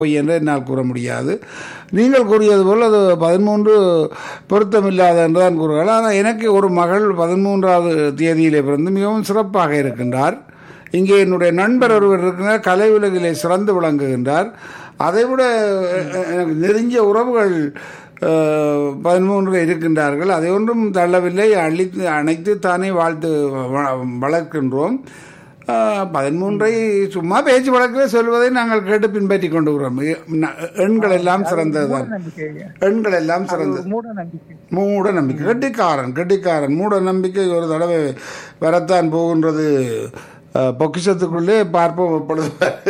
பொய் என்று என்னால் கூற முடியாது நீங்கள் கூறியது போல் அது பதிமூன்று பொருத்தமில்லாத என்று தான் கூறுகிறார் ஆனால் எனக்கு ஒரு மகள் பதிமூன்றாவது தேதியிலே பிறந்து மிகவும் சிறப்பாக இருக்கின்றார் இங்கே என்னுடைய நண்பர் ஒருவர் இருக்கிறார் கலை உலகிலே சிறந்து விளங்குகின்றார் அதைவிட அஹ், எனக்கு நெருங்கிய உறவுகள் அஹ், பதிமூன்று இருக்கின்றார்கள் அதை ஒன்றும் தள்ளவில்லை அழித்து அனைத்து தானே வாழ்த்து வ- வளர்க்கின்றோம் அஹ், பதிமூன்றை சும்மா பேச்சு வழக்கில் சொல்வதை நாங்கள் கேட்டு பின்பற்றி கொண்டு வருகிறோம் ந- எண்கள் எல்லாம் சிறந்ததுதான் நம்பிக்கை ஐயா. எண்கள் எல்லாம் அது சிறந்தது ஒரு மூட நம்பிக்கை மூட நம்பிக்கை கெட்டிக்காரன் கெட்டிக்காரன் மூட நம்பிக்கை ஒரு தடவை வரத்தான் போகின்றது அஹ், பொக்கிஷத்துக்குள்ளே பார்ப்போம் இப்பொழுது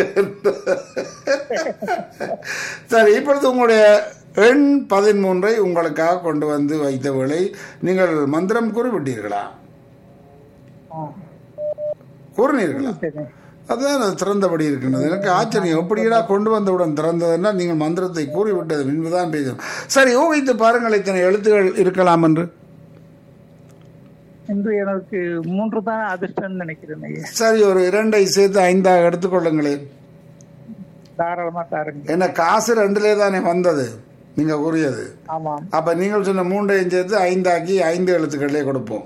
சரி இப்பொழுது உங்களுடைய எண் பதிமூன்றை உங்களுக்காக கொண்டு வந்து வைத்த வேளை நீங்கள் மந்திரம் கூறிவிட்டீர்களா ஆ. கூறினீர்களா சரி. அதுதான் அது திறந்தபடி இருக்கின்றது எனக்கு ஆச்சரியம் எப்படிடா கொண்டு வந்தவுடன் திறந்ததுன்னா நீங்கள் மந்திரத்தை கூறிவிட்டது என்பதுதான் பேசும் சரி ஊகித்து பாருங்கள் இத்தனை எழுத்துகள் இருக்கலாம் என்று இன்று எனக்கு மூன்று தான் அதிர்ஷ்டம்னு நினைக்கிறேன் ஐயா சரி ஒரு இரண்டை சேர்த்து ஐந்தாக எடுத்துக்கொள்ளுங்களேன் தாராளமா தாருங்க என்ன காசு ரெண்டுலே தானே வந்தது நீங்க கூறியது ஆமாம் அப்ப நீங்கள் சொன்ன மூன்றையும் சேர்த்து ஐந்தாக்கி ஐந்து எழுத்துக்களே கொடுப்போம்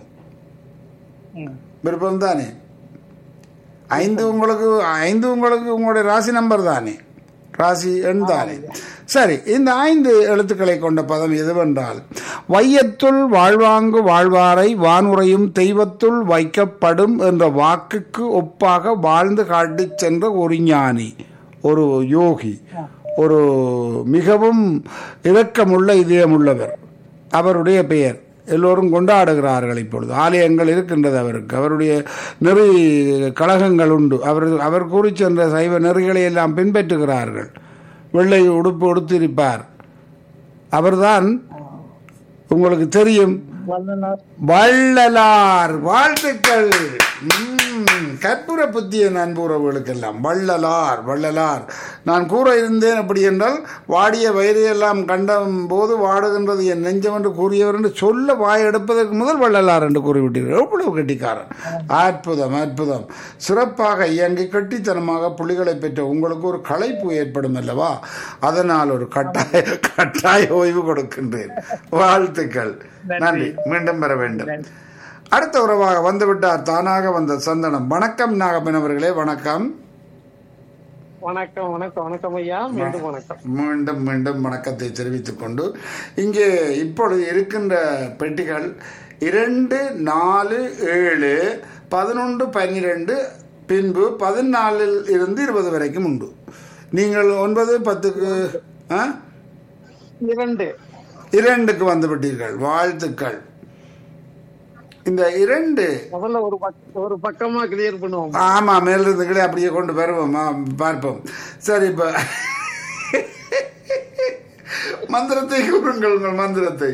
ம். விருப்பம் தானே ஐந்து உங்களுக்கு ஐந்து உங்களுக்கு உங்களுடைய ராசி நம்பர் தானே ராசி எண் தானே சரி இந்த ஐந்து எழுத்துக்களை கொண்ட பதம் எதுவென்றால் வையத்துள் வாழ்வாங்கு வாழ்வாரை வானுரையும் தெய்வத்துள் வைக்கப்படும் என்ற வாக்குக்கு ஒப்பாக வாழ்ந்து காட்டிச் சென்ற ஒரு ஞானி ஒரு யோகி ஒரு மிகவும் இரக்கமுள்ள இதயமுள்ளவர் அவருடைய பெயர் எல்லோரும் கொண்டாடுகிறார்கள் இப்பொழுது ஆலயங்கள் இருக்கின்றது அவருக்கு அவருடைய நெறி கழகங்கள் உண்டு அவர் அவர் கூறி சென்ற சைவ நெறிகளை எல்லாம் பின்பற்றுகிறார்கள் வெள்ளை உடுப்பு உடுத்திருப்பார் அவர்தான் உங்களுக்கு தெரியும் வல்லுனர் வள்ளலார் வாழ்த்துக்கள் ம், கற்பூர புத்திய நண்புறவுகளுக்கெல்லாம் வள்ளலார் வள்ளலார் நான் கூற இருந்தேன் அப்படி என்றால் வாடிய வயிறையெல்லாம் கண்ட போது வாடுகின்றது என் நெஞ்சம் என்று கூறியவர் என்று சொல்ல வாய் எடுப்பதற்கு முதல் வள்ளலார் என்று கூறிவிட்டீர்கள் எவ்வளவு கெட்டிக்காரன் அற்புதம் அற்புதம் சிறப்பாக இயங்கி கட்டித்தனமாக புலிகளை பெற்ற உங்களுக்கு ஒரு களைப்பு ஏற்படும் அல்லவா அதனால் ஒரு கட்டாய கட்டாய ஓய்வு கொடுக்கின்றேன் வாழ்த்துக்கள் நன்றி மீண்டும் பெற வேண்டும் அடுத்த உறவாக வந்துவிட்டார் தானாக வந்த சந்தனம் வணக்கம் நாகப்பன் அவர்களே வணக்கம் வணக்கம் வணக்கம் வணக்கம் ஐயா மீண்டும் வணக்கம் மீண்டும் மீண்டும் வணக்கத்தை தெரிவித்துக் கொண்டு இங்கே இப்பொழுது இருக்கின்ற பெட்டிகள் இரண்டு நாலு ஏழு பதினொன்று பன்னிரெண்டு பின்பு பதினாலில் இருந்து இருபது வரைக்கும் உண்டு நீங்கள் ஒன்பது பத்துக்கு ஆ? இரண்டு இரண்டுக்கு வந்து விட்டீர்கள் வாழ்த்துக்கள் இந்த இரண்டு முதல்ல ஒரு பக்க ஒரு பக்கமா கிளியர் பண்ணுவோம் ஆமா மேலிருந்து கீழே அப்படியே கொண்டு வருவோம் ஆ, பார்ப்போம் சரி இப்ப மந்திரத்தை கூறுங்கள் உங்கள் மந்திரத்தை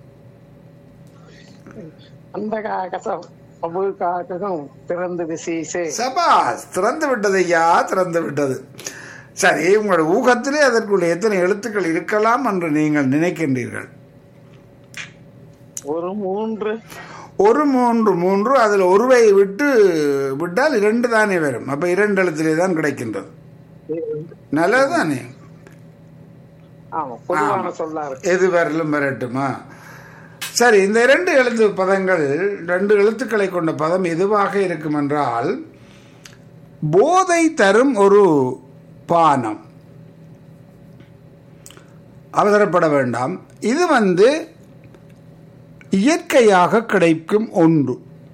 அந்த கா- கசம் அபு காக்ககம் திறந்து விசேஷே சபாஸ் திறந்து விட்டது ஐயா திறந்து விட்டது சரி உங்களோட ஊகத்திலே அதற்குள்ள எத்தனை எழுத்துக்கள் இருக்கலாம் என்று நீங்கள் நினைக்கின்றீர்கள் ஒரு மூன்று ஒரு மூன்று மூன்று அதில் ஒருவை விட்டு விட்டால் இரண்டு தானே வரும் அப்ப இரண்டு எழுத்திலே தான் கிடைக்கின்றது நல்லதுதானே ஆமா பொதுவான சொல்லா இருக்கு எது வரலும் வரட்டுமா சரி இந்த இரண்டு எழுத்து பதங்கள் ரெண்டு எழுத்துக்களை கொண்ட பதம் எதுவாக இருக்கும் என்றால் போதை தரும் ஒரு பானம் அவசரப்பட வேண்டாம் இது வந்து இயற்கையாக கிடைக்கும் ஒன்று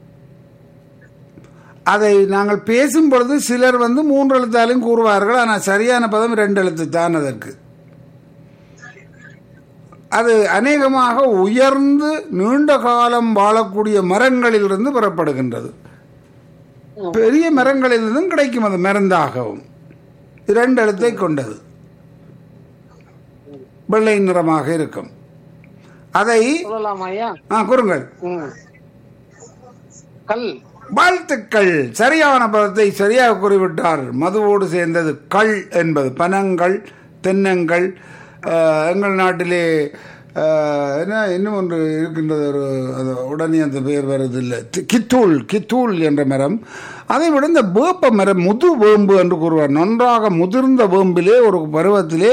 அதை நாங்கள் பேசும் பொழுது சிலர் வந்து மூன்று எழுத்தாலும் கூறுவார்கள் ஆனால் சரியான பதம் ரெண்டு எழுத்து தான் அதற்கு அது அநேகமாக உயர்ந்து நீண்ட காலம் வாழக்கூடிய மரங்களிலிருந்து பெறப்படுகின்றது பெரிய மரங்களிலிருந்தும் கிடைக்கும் அது மருந்தாகவும் இரண்டு எழுத்தை கொண்டது வெள்ளை நிறமாக இருக்கும் அதை சொல்லலாமா ஐயா ஆ கூறுங்கள் ம். கல் வாழ்த்துக்கள் சரியான பதத்தை சரியாக கூறிவிட்டார் மதுவோடு சேர்ந்தது கள் என்பது பனங்கள் தென்னங்கள் அஹ், எங்கள் நாட்டிலே அஹ், என்ன இன்னும் ஒன்று இருக்கின்றது ஒரு அது உடனே அந்த பெயர் வருது இல்லை கித்தூள் கித்தூள் என்ற மரம் அதை விட இந்த வேப்ப மரம் முது வேம்பு என்று கூறுவார் நன்றாக முதிர்ந்த வேம்பிலே ஒரு பருவத்திலே